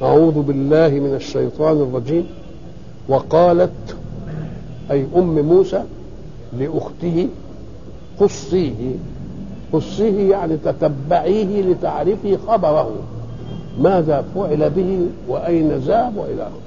أعوذ بالله من الشيطان الرجيم وقالت أي أم موسى لأخته قصيه قصيه يعني تتبعيه لتعرفي خبره ماذا فعل به وأين ذهب وإلى آخره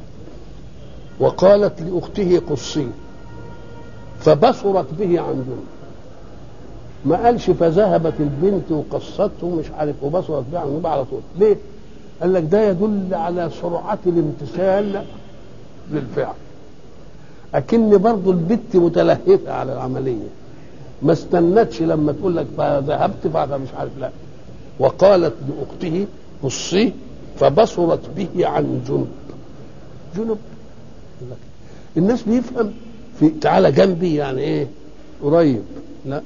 وقالت لأخته قصيه فبصرت به عن جنب ما قالش فذهبت البنت وقصته مش عارف وبصرت به عن جنب على طول ليه؟ قال لك ده يدل على سرعة الامتثال للفعل أكن برضو البت متلهفة على العملية ما استنتش لما تقول لك فذهبت بعد مش عارف لا وقالت لأخته قصيه فبصرت به عن جنب جنب الناس بيفهم في تعالى جنبي يعني ايه قريب لا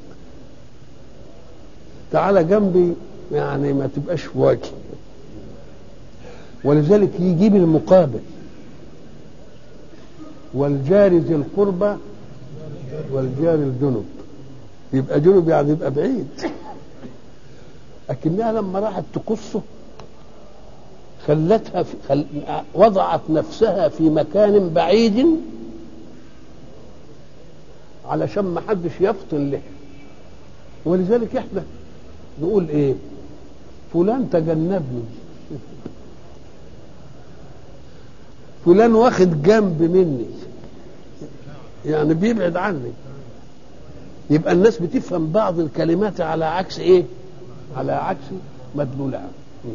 تعالى جنبي يعني ما تبقاش في وجهي ولذلك يجيب المقابل والجار ذي القربى والجار الجنب يبقى جنب يعني يبقى بعيد لكنها لما راحت تقصه خلتها في خل... وضعت نفسها في مكان بعيد علشان ما حدش يفطن له ولذلك احنا نقول ايه فلان تجنبني فلان واخد جنب مني يعني بيبعد عني يبقى الناس بتفهم بعض الكلمات على عكس ايه على عكس مدلولها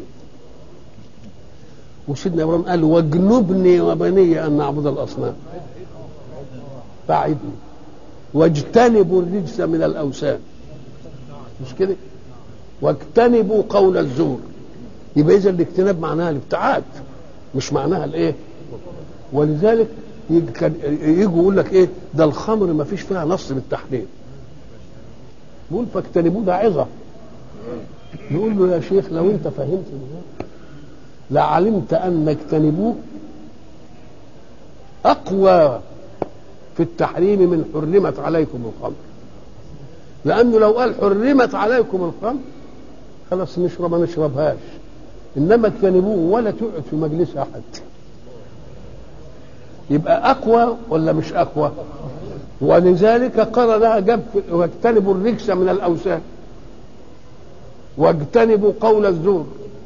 وسيدنا ابراهيم قال واجنبني وبني ان نعبد الاصنام بعدني واجتنبوا الرجس من الاوثان مش كده واجتنبوا قول الزور يبقى اذا الاجتناب معناها الابتعاد مش معناها الايه ولذلك يجوا يقول لك ايه ده الخمر ما فيش فيها نص بالتحريم يقول فاجتنبوه ده عظه نقول له يا شيخ لو انت فهمت لعلمت ان اجتنبوه اقوى في التحريم من حرمت عليكم الخمر لانه لو قال حرمت عليكم الخمر خلاص نشرب ما نشربهاش انما اجتنبوه ولا تقعد في مجلس احد يبقى اقوى ولا مش اقوى ولذلك قال لها جاب واجتنبوا الرجس من الاوثان واجتنبوا قول الزور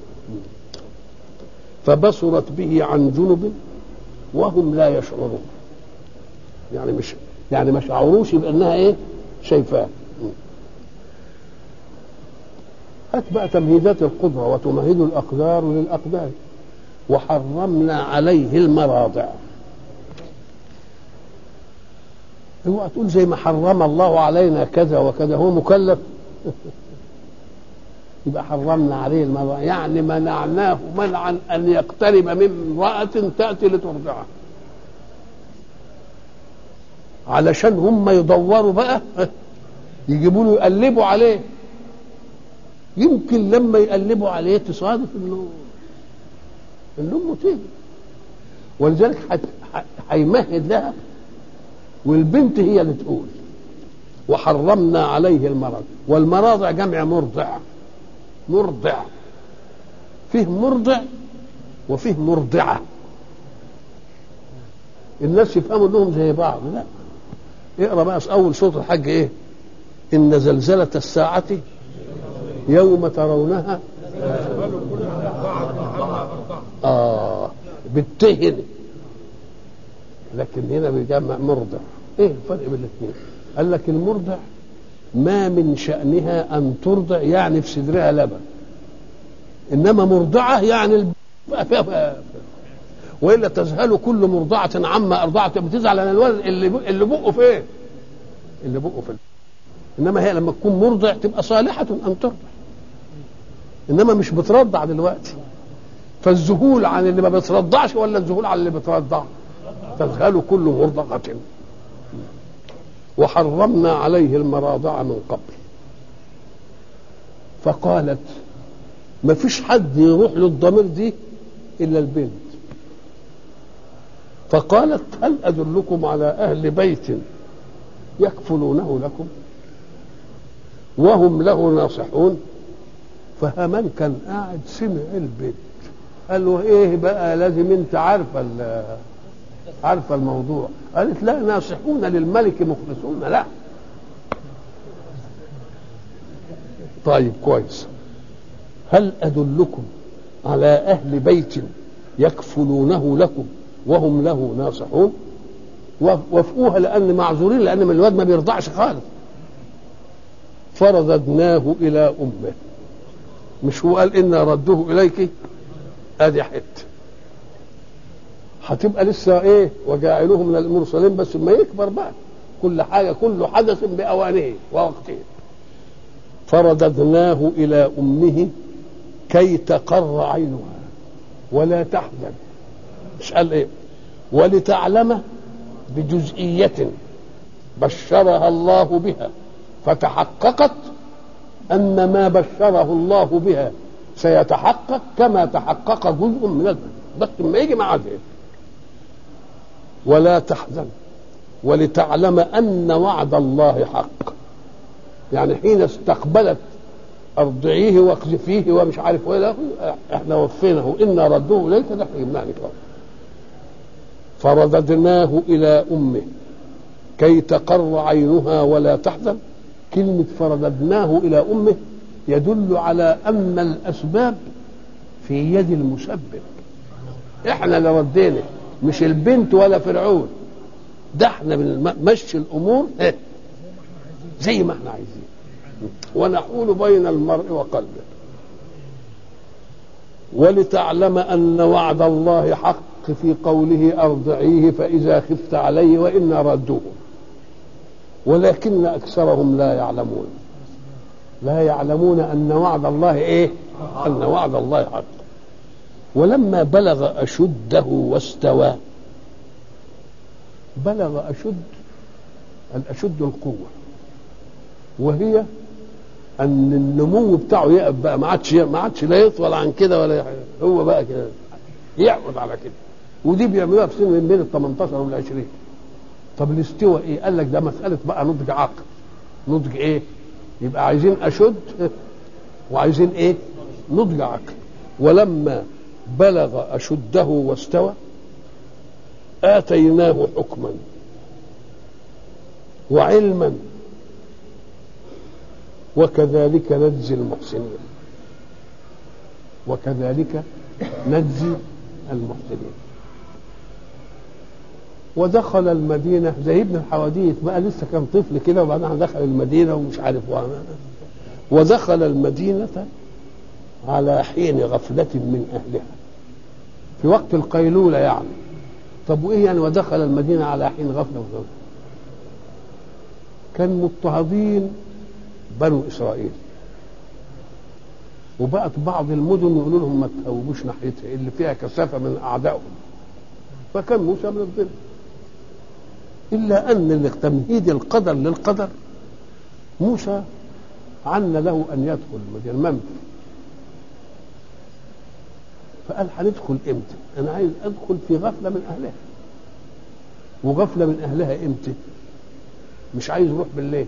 فبصرت به عن جنب وهم لا يشعرون يعني مش يعني ما شعروش بانها ايه شايفاه هات بقى تمهيدات القدرة وتمهد الأقدار للأقدار وحرمنا عليه المراضع اوعى تقول زي ما حرم الله علينا كذا وكذا هو مكلف يبقى حرمنا عليه المراضع يعني منعناه منعا ان يقترب من امرأة تأتي لترضعه علشان هم يدوروا بقى يجيبوا له يقلبوا عليه يمكن لما يقلبوا عليه تصادف انه ان امه تيجي ولذلك هيمهد لها والبنت هي اللي تقول وحرمنا عليه المرض والمراضع جمع مرضع مرضع فيه مرضع وفيه مرضعة الناس يفهموا انهم زي بعض لا اقرا بقى اول سوره الحج ايه ان زلزله الساعه يوم ترونها اه بالتهن لكن هنا بيجمع مرضع ايه الفرق بين الاثنين قال لك المرضع ما من شأنها أن ترضع يعني في صدرها لبن إنما مرضعة يعني وإلا تذهل كل مرضعة عما أرضعت بتزعل عن الولد اللي اللي بقه فين؟ اللي بقه فين؟ إنما هي لما تكون مرضع تبقى صالحة أن ترضع إنما مش بترضع دلوقتي فالذهول عن اللي ما بترضعش ولا الذهول عن اللي بترضع تذهل كل مرضعة وحرمنا عليه المراضع من قبل فقالت ما فيش حد يروح للضمير دي الا البنت فقالت هل ادلكم على اهل بيت يكفلونه لكم وهم له ناصحون فهمن كان قاعد سمع البنت قال له ايه بقى لازم انت عارفه عارفه الموضوع قالت لا ناصحون للملك مخلصون لا طيب كويس هل ادلكم على اهل بيت يكفلونه لكم وهم له ناصحون وافقوها لان معذورين لان من الواد ما بيرضعش خالص فرددناه الى امه مش هو قال انا ردوه اليك ادي حته هتبقى لسه ايه وجاعلوه من المرسلين بس ما يكبر بقى كل حاجه كل حدث باوانه ووقته فرددناه الى امه كي تقر عينها ولا تحزن مش قال ايه ولتعلم بجزئية بشرها الله بها فتحققت أن ما بشره الله بها سيتحقق كما تحقق جزء من البشر بس ما يجي مع ذلك ولا تحزن ولتعلم أن وعد الله حق يعني حين استقبلت ارضعيه واقذفيه ومش عارف ايه احنا وفيناه انا ردوه اليك ده جبناه لك فرددناه الى امه كي تقر عينها ولا تحزن كلمه فرددناه الى امه يدل على ان الاسباب في يد المسبب احنا اللي ردينا مش البنت ولا فرعون ده احنا بنمشي الامور زي ما احنا عايزين ونحول بين المرء وقلبه ولتعلم ان وعد الله حق في قوله ارضعيه فاذا خفت عليه وانا ردوه ولكن اكثرهم لا يعلمون لا يعلمون ان وعد الله ايه ان وعد الله حق ولما بلغ اشده واستوى بلغ اشد الاشد القوه وهي ان النمو بتاعه يقف بقى ما عادش ما عادش لا يطول عن كده ولا حاجة. هو بقى كده يقعد على كده ودي بيعملوها في سن من بين ال 18 وال 20 طب الاستواء ايه؟ قال لك ده مساله بقى نضج عقل نضج ايه؟ يبقى عايزين اشد وعايزين ايه؟ نضج عقل ولما بلغ اشده واستوى اتيناه حكما وعلما وكذلك نجزي المحسنين وكذلك نجزي المحسنين ودخل المدينة زي ابن الحواديت بقى لسه كان طفل كده وبعدين دخل المدينة ومش عارف وانا ودخل المدينة على حين غفلة من أهلها في وقت القيلولة يعني طب وإيه يعني ودخل المدينة على حين غفلة وغفلة كان مضطهدين بنو اسرائيل وبقت بعض المدن يقولوا لهم ما تهوبوش ناحيتها اللي فيها كثافه من اعدائهم فكان موسى من الظل الا ان تمهيد القدر للقدر موسى عن له ان يدخل المدينه منفي فقال هندخل امتى؟ انا عايز ادخل في غفله من اهلها وغفله من اهلها امتى؟ مش عايز يروح بالليل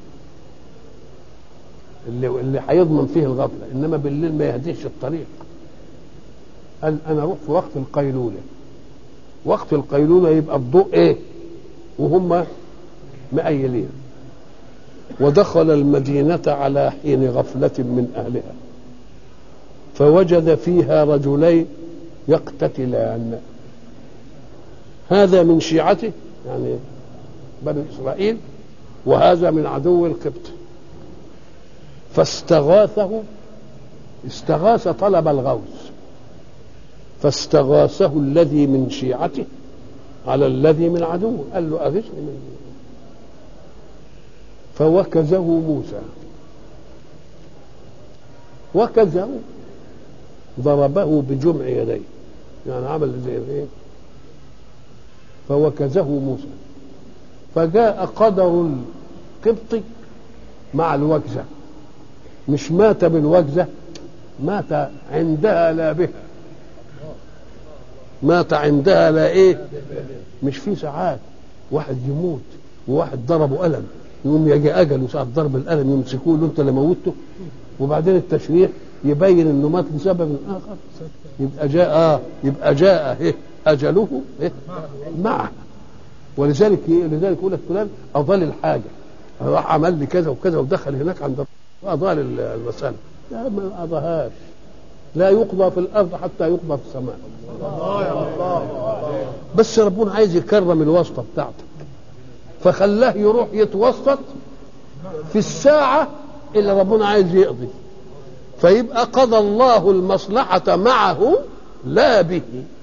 اللي اللي هيضمن فيه الغفله انما بالليل ما يهديش الطريق قال انا اروح في وقت القيلوله وقت القيلوله يبقى الضوء ايه وهم مأيلين ودخل المدينة على حين غفلة من أهلها فوجد فيها رجلين يقتتلان هذا من شيعته يعني بني إسرائيل وهذا من عدو القبط فاستغاثه استغاث طلب الغوث فاستغاثه الذي من شيعته على الذي من عدوه قال له أغثني من فوكزه موسى وكزه ضربه بجمع يديه يعني عمل زي ايه فوكزه موسى فجاء قدر القبط مع الوكزه مش مات بالوكزه مات عندها لا بها مات عندها لا ايه مش في ساعات واحد يموت وواحد ضربه ألم يقوم يجي أجله ساعة ضرب الألم يمسكوه له أنت اللي موته وبعدين التشريح يبين انه مات لسبب اخر يبقى جاء آه يبقى جاء إيه اجله إيه معه ولذلك لذلك يقول لك فلان اضل الحاجه راح عمل لي كذا وكذا ودخل هناك عند واضال المساله لا ما اضاهاش لا يقضى في الارض حتى يقضى في السماء بس ربنا عايز يكرم الواسطه بتاعتك فخلاه يروح يتوسط في الساعه اللي ربنا عايز يقضي فيبقى قضى الله المصلحه معه لا به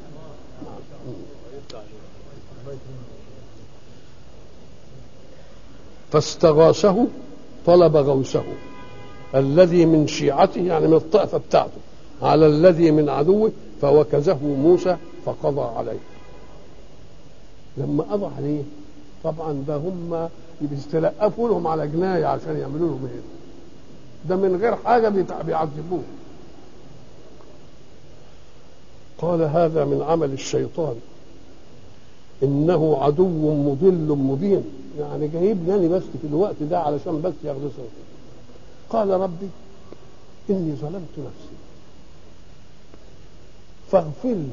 فاستغاثه طلب غوثه الذي من شيعته يعني من الطائفه بتاعته على الذي من عدوه فوكزه موسى فقضى عليه لما قضى عليه طبعا ده هم بيستلقفوا لهم على جنايه عشان يعملوا لهم ايه ده من غير حاجه بيعذبوه قال هذا من عمل الشيطان انه عدو مضل مبين يعني جايبني بس في الوقت ده علشان بس يغلصني قال ربي اني ظلمت نفسي فاغفر لي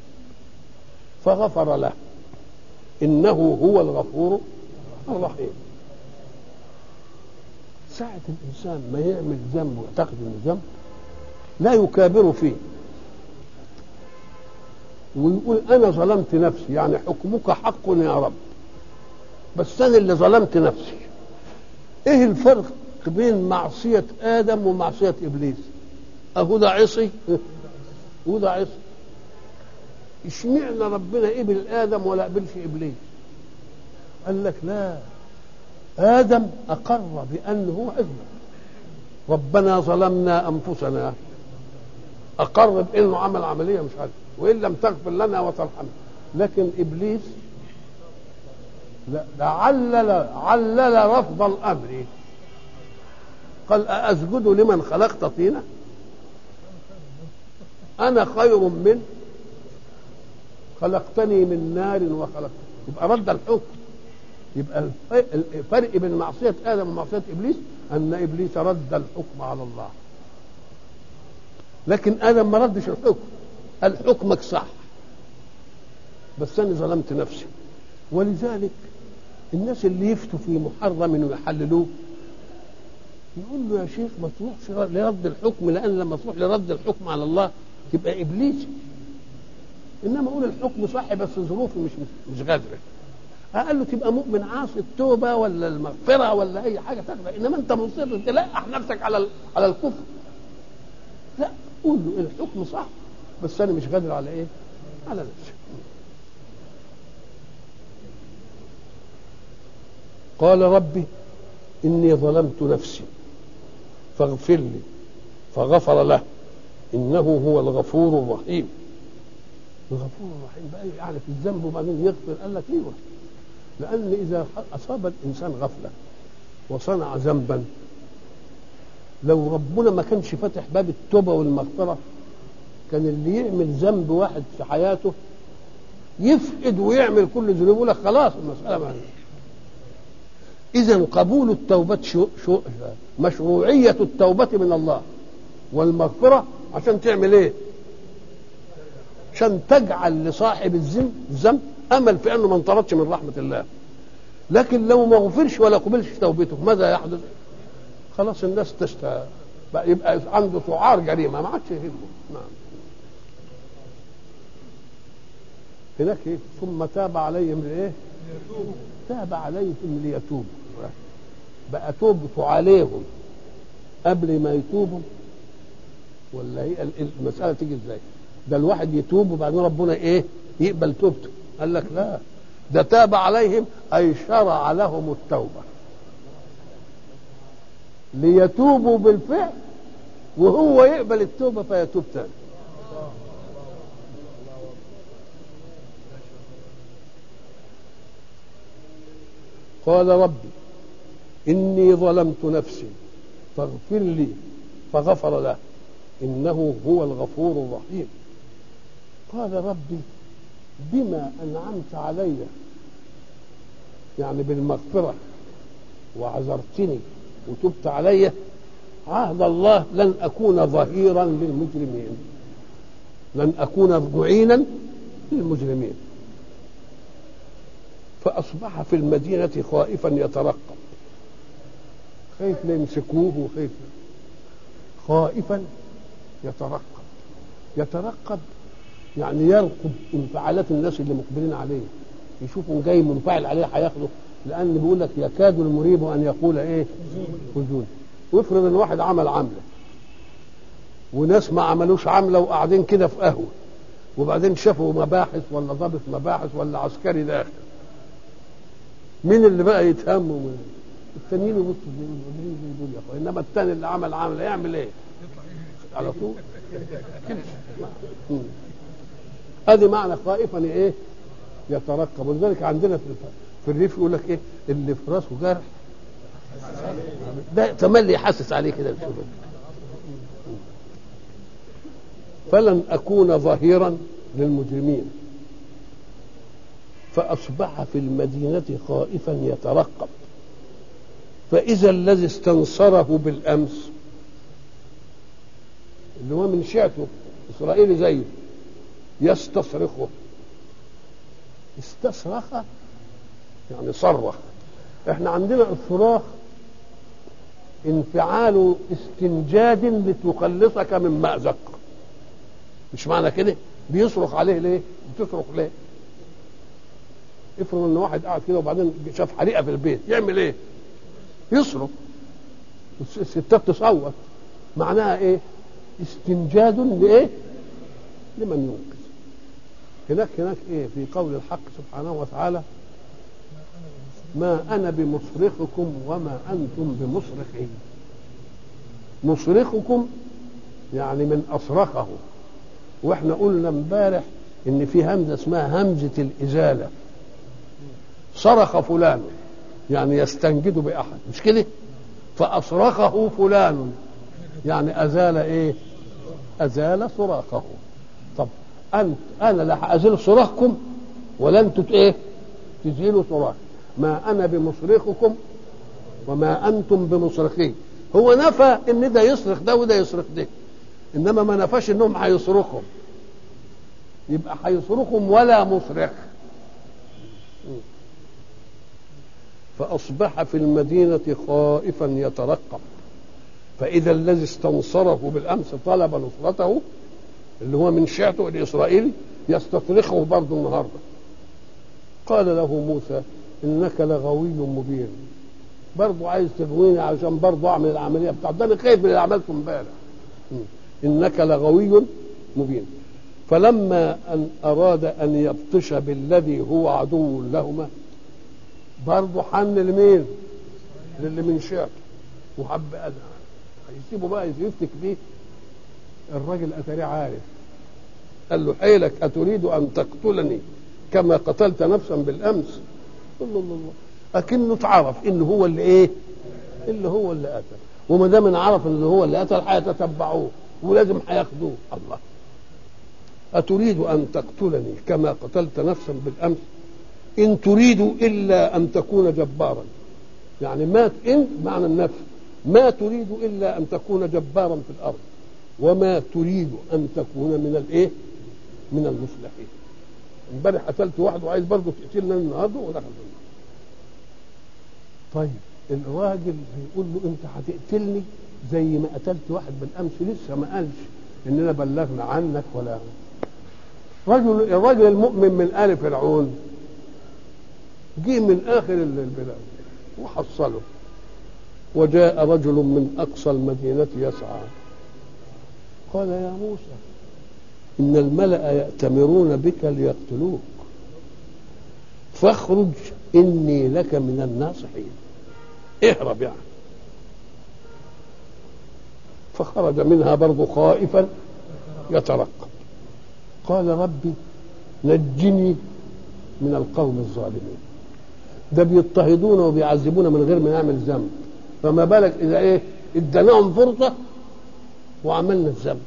فغفر له انه هو الغفور الرحيم ساعة الإنسان ما يعمل ذنب ويعتقد إنه ذنب لا يكابر فيه ويقول أنا ظلمت نفسي يعني حكمك حق يا رب بس أنا اللي ظلمت نفسي إيه الفرق بين معصية آدم ومعصية إبليس أهو ده عصي وده عصي اشمعنى ربنا قبل آدم ولا قبلش إبليس قال لك لا آدم أقر بأنه هو أذنب ربنا ظلمنا أنفسنا أقر بأنه عمل عملية مش عارف وإن لم تغفر لنا وترحمنا لكن إبليس لا ده علل علل رفض الأمر قال أأسجد لمن خلقت طينا أنا خير من خلقتني من نار وخلقت يبقى رد الحكم يبقى الفرق بين معصية آدم ومعصية إبليس أن إبليس رد الحكم على الله لكن آدم ما ردش الحكم قال حكمك صح بس أنا ظلمت نفسي ولذلك الناس اللي يفتوا في محرم ويحللوه يقول له يا شيخ ما تروحش لرد الحكم لأن لما تروح لرد الحكم على الله تبقى إبليس إنما أقول الحكم صح بس ظروفي مش مش قادرة قال له تبقى مؤمن عاصي التوبه ولا المغفره ولا اي حاجه تاخدها انما انت مصر تلقح نفسك على على الكفر لا قول له الحكم صح بس انا مش قادر على ايه؟ على نفسي قال ربي اني ظلمت نفسي فاغفر لي فغفر له انه هو الغفور الرحيم الغفور الرحيم بقى يعني في الذنب وبعدين يغفر قال لك ايوه لأن إذا أصاب الإنسان غفلة وصنع ذنبا لو ربنا ما كانش فاتح باب التوبة والمغفرة كان اللي يعمل ذنب واحد في حياته يفقد ويعمل كل ذنوبه يقول لك خلاص المسألة ما إذا قبول التوبة شو شو مشروعية التوبة من الله والمغفرة عشان تعمل إيه؟ عشان تجعل لصاحب الذنب الذنب امل في انه ما انطردش من رحمه الله لكن لو ما غفرش ولا قبلش توبته ماذا يحدث خلاص الناس تشتهى بقى يبقى عنده سعار جريمه ما عادش يهمه نعم هناك إيه؟ ثم تاب عليهم ايه تاب عليهم ليتوبوا بقى توبته عليهم قبل ما يتوبوا ولا هي المساله تيجي ازاي ده الواحد يتوب وبعدين ربنا ايه يقبل توبته قال لك لا ده تاب عليهم أي شرع لهم التوبة ليتوبوا بالفعل وهو يقبل التوبة فيتوب تاني قال ربي إني ظلمت نفسي فاغفر لي فغفر له إنه هو الغفور الرحيم قال ربي بما أنعمت علي يعني بالمغفرة وعذرتني وتبت علي عهد الله لن أكون ظهيرا للمجرمين لن أكون معينا للمجرمين فأصبح في المدينة خائفا يترقب خايف لا يمسكوه وخايف خائفا يترقب يترقب يعني يرقب انفعالات الناس اللي مقبلين عليه يشوفوا جاي منفعل عليه هياخده لان بيقول لك يكاد المريب ان يقول ايه خذوني وافرض ان واحد عمل عمله وناس ما عملوش عمله وقاعدين كده في قهوه وبعدين شافوا مباحث ولا ضابط مباحث ولا عسكري داخل مين اللي بقى يتهم التانيين يبصوا يقولوا يا اخويا انما الثاني اللي عمل عمله يعمل ايه؟ على طول ادي معنى خائفا ايه؟ يترقب ولذلك عندنا في في الريف يقول لك ايه؟ اللي في راسه جرح ده تملي يحسس عليه كده بشوفه فلن اكون ظهيرا للمجرمين فاصبح في المدينه خائفا يترقب فاذا الذي استنصره بالامس اللي هو من شيعته اسرائيلي زيه يستصرخه استصرخ يعني صرخ احنا عندنا الصراخ انفعال استنجاد لتخلصك من مأزق مش معنى كده بيصرخ عليه ليه بتصرخ ليه افرض ان واحد قاعد كده وبعدين شاف حريقه في البيت يعمل ايه يصرخ الستات تصوت معناها ايه استنجاد لايه لمن ينقذ هناك هناك ايه في قول الحق سبحانه وتعالى ما انا بمصرخكم وما انتم بمصرخي مصرخكم يعني من اصرخه واحنا قلنا امبارح ان في همزه اسمها همزه الازاله صرخ فلان يعني يستنجد باحد مش كده فاصرخه فلان يعني ازال ايه ازال صراخه طب انت انا لا هازيل صراخكم ولا انتوا ايه تزيلوا صراخ ما انا بمصرخكم وما انتم بمصرخين هو نفى ان ده يصرخ ده وده يصرخ ده انما ما نفاش انهم هيصرخهم يبقى هيصرخهم ولا مصرخ فاصبح في المدينه خائفا يترقب فاذا الذي استنصره بالامس طلب نصرته اللي هو من شيعته الاسرائيلي يستصرخه برضه النهارده قال له موسى انك لغوي مبين برضه عايز تغويني عشان برضه اعمل العمليه بتاعتي ده انا خايف من اللي عملته امبارح انك لغوي مبين فلما ان اراد ان يبطش بالذي هو عدو لهما برضه حن لمين؟ للي من شعب وحب هيسيبه بقى يفتك بيه الراجل اتاريه عارف قال له حيلك اتريد ان تقتلني كما قتلت نفسا بالامس الله الله الله اكنه اتعرف ان هو اللي ايه اللي هو اللي قتل وما دام عرف ان هو اللي قتل هيتتبعوه ولازم هياخدوه الله أتريد أن تقتلني كما قتلت نفسا بالأمس إن تريد إلا أن تكون جبارا يعني ما إن معنى النفس ما تريد إلا أن تكون جبارا في الأرض وما تريد أن تكون من الإيه من المصلحين امبارح قتلت واحد وعايز برضه تقتلنا النهارده ودخل طيب الراجل بيقول له انت هتقتلني زي ما قتلت واحد بالامس لسه ما قالش اننا بلغنا عنك ولا رجل الرجل المؤمن من ال فرعون جه من اخر البلاد وحصله وجاء رجل من اقصى المدينه يسعى قال يا موسى ان الملا ياتمرون بك ليقتلوك فاخرج اني لك من الناصحين اهرب يعني فخرج منها برضه خائفا يترقب قال ربي نجني من القوم الظالمين ده بيضطهدونا وبيعذبونا من غير ما نعمل ذنب فما بالك اذا ايه اديناهم فرصه وعملنا الذنب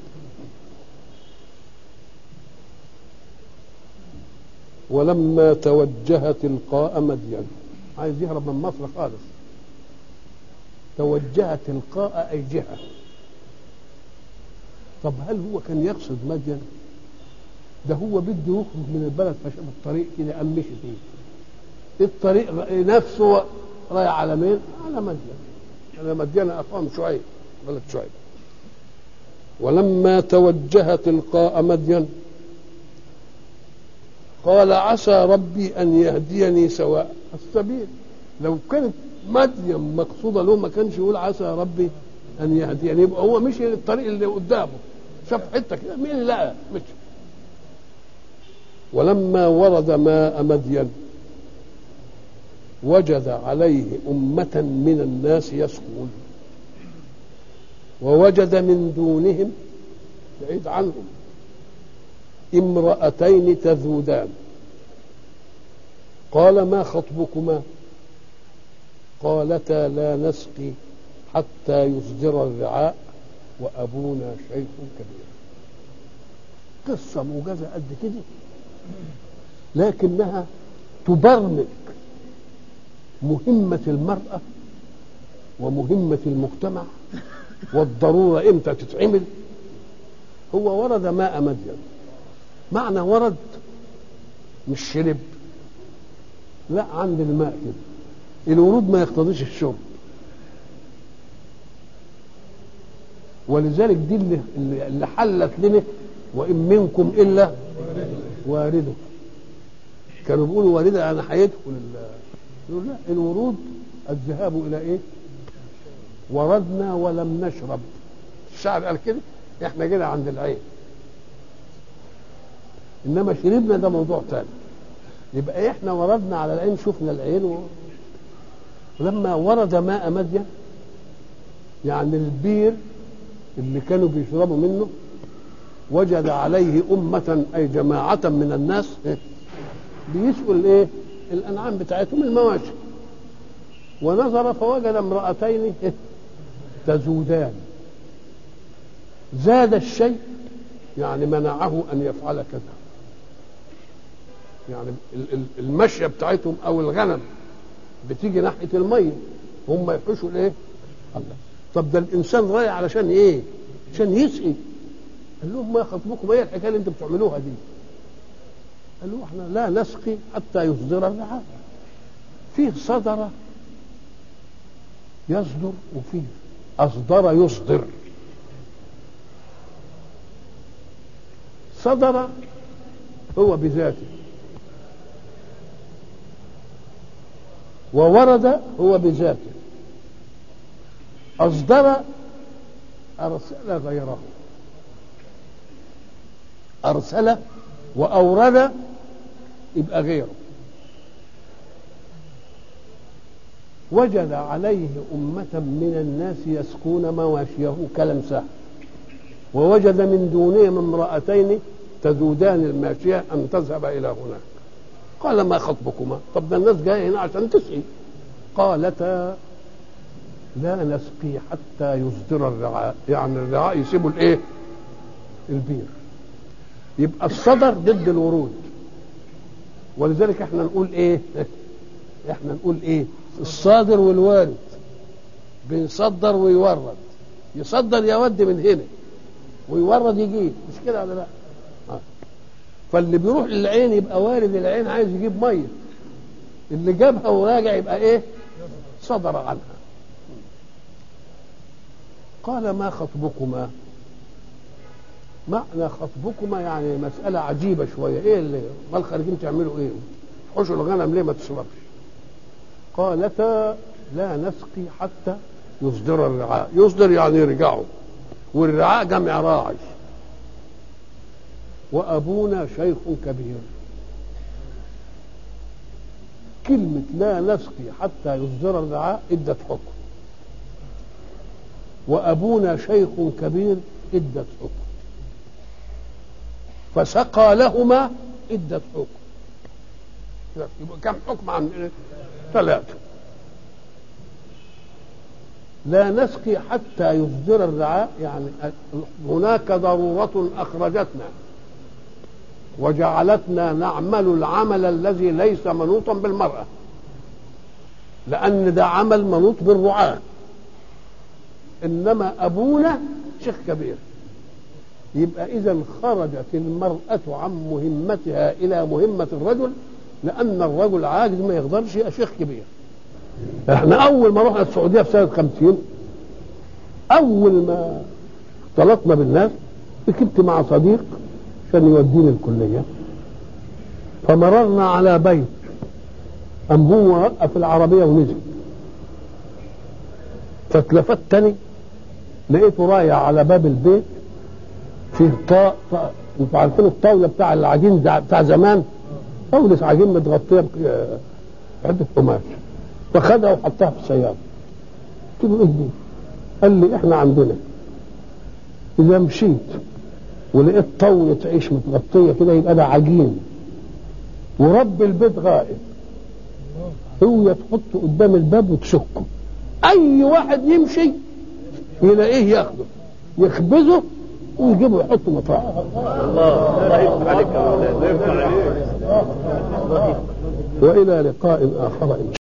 ولما توجه تلقاء مدين عايز يهرب من مصر خالص توجه تلقاء أي جهة طب هل هو كان يقصد مدين ده هو بده يخرج من البلد فشاف الطريق كده قام مشي فيه الطريق نفسه رايح على مين؟ على مدين على مدين أخاهم شعيب بلد شعيب ولما توجه تلقاء مدين قال عسى ربي أن يهديني سواء السبيل لو كانت مدين مقصودة له ما كانش يقول عسى ربي أن يهديني يبقى هو مشي الطريق اللي قدامه شاف حتة كده مين اللي لقى مشي ولما ورد ماء مدين وجد عليه أمة من الناس يسقون ووجد من دونهم بعيد عنهم امرأتين تذودان قال ما خطبكما قالتا لا نسقي حتى يصدر الرعاء وأبونا شيخ كبير قصة موجزة قد كده لكنها تبرمج مهمة المرأة ومهمة المجتمع والضرورة امتى تتعمل هو ورد ماء مدين معنى ورد مش شرب لا عند الماء كده الورود ما يقتضيش الشرب ولذلك دي اللي, اللي حلت لنا وان منكم الا وارده كانوا بيقولوا وارده انا هيدخل يقول لا الورود الذهاب الى ايه وردنا ولم نشرب الشعر قال كده احنا كده عند العين انما شربنا ده موضوع ثاني يبقى احنا وردنا على العين شفنا العين و... ولما ورد ماء مدين يعني البير اللي كانوا بيشربوا منه وجد عليه أمة أي جماعة من الناس بيسقوا الإيه؟ الأنعام بتاعتهم المواشي ونظر فوجد امرأتين تزودان زاد الشيء يعني منعه أن يفعل كذا يعني المشية بتاعتهم أو الغنم بتيجي ناحية المية هم يحوشوا الإيه؟ الله طب ده الإنسان رايح علشان إيه؟ عشان يسقي قال لهم ما خطبكم ايه الحكايه اللي انتم بتعملوها دي؟ قالوا احنا لا نسقي حتى يصدر الرعاء فيه صدر يصدر وفيه أصدر يصدر صدر هو بذاته وورد هو بذاته أصدر أرسل غيره أرسل وأورد يبقى غيره وجد عليه أمة من الناس يسقون مواشيه كلم سهل ووجد من دونهم امرأتين تذودان الماشية أن تذهب إلى هناك قال ما خطبكما طب ده الناس جاية هنا عشان تسقي قالتا لا نسقي حتى يصدر الرعاء يعني الرعاء يسيبوا الايه البير يبقى الصدر ضد الورود ولذلك احنا نقول ايه احنا نقول ايه الصادر والوارد بيصدر ويورد يصدر يود من هنا ويورد يجيب مش كده ولا لا آه. فاللي بيروح للعين يبقى وارد العين عايز يجيب ميه اللي جابها وراجع يبقى ايه صدر عنها قال ما خطبكما معنى خطبكما يعني مسألة عجيبة شوية ايه اللي ما خارجين تعملوا ايه حشوا الغنم ليه ما تشربش قالتا لا نسقي حتى يصدر الرعاء يصدر يعني يرجعوا والرعاء جمع راعي وأبونا شيخ كبير كلمة لا نسقي حتى يصدر الرعاء ادت حكم وأبونا شيخ كبير ادت حكم فسقى لهما ادت حكم يبقى كم حكم عن ثلاثة لا نسقي حتى يصدر الرعاء يعني هناك ضرورة أخرجتنا وجعلتنا نعمل العمل الذي ليس منوطا بالمرأة لأن ده عمل منوط بالرعاة انما ابونا شيخ كبير يبقى اذا خرجت المراه عن مهمتها الى مهمه الرجل لان الرجل عاجز ما يقدرش يبقى شيخ كبير احنا اول ما رحنا السعوديه في سنه 50 اول ما اختلطنا بالناس ركبت مع صديق عشان يوديني الكليه فمررنا على بيت قام هو وقف العربيه ونزل فاتلفت تاني لقيته رايح على باب البيت فيه طاء طاء انتوا عارفين الطاوله بتاع العجين بتاع زمان طاوله عجين متغطيه بعده قماش فخدها وحطها في السياره قلت له ايه دي؟ قال لي احنا عندنا اذا مشيت ولقيت طاوله عيش متغطيه كده يبقى ده عجين ورب البيت غائب هو تحطه قدام الباب وتشكه اي واحد يمشي يلاقيه ياخده يخبزه ويجيبه يحطه مطاعم الله الله يفتح عليك يا مولانا الله يفتح عليك والى لقاء اخر ان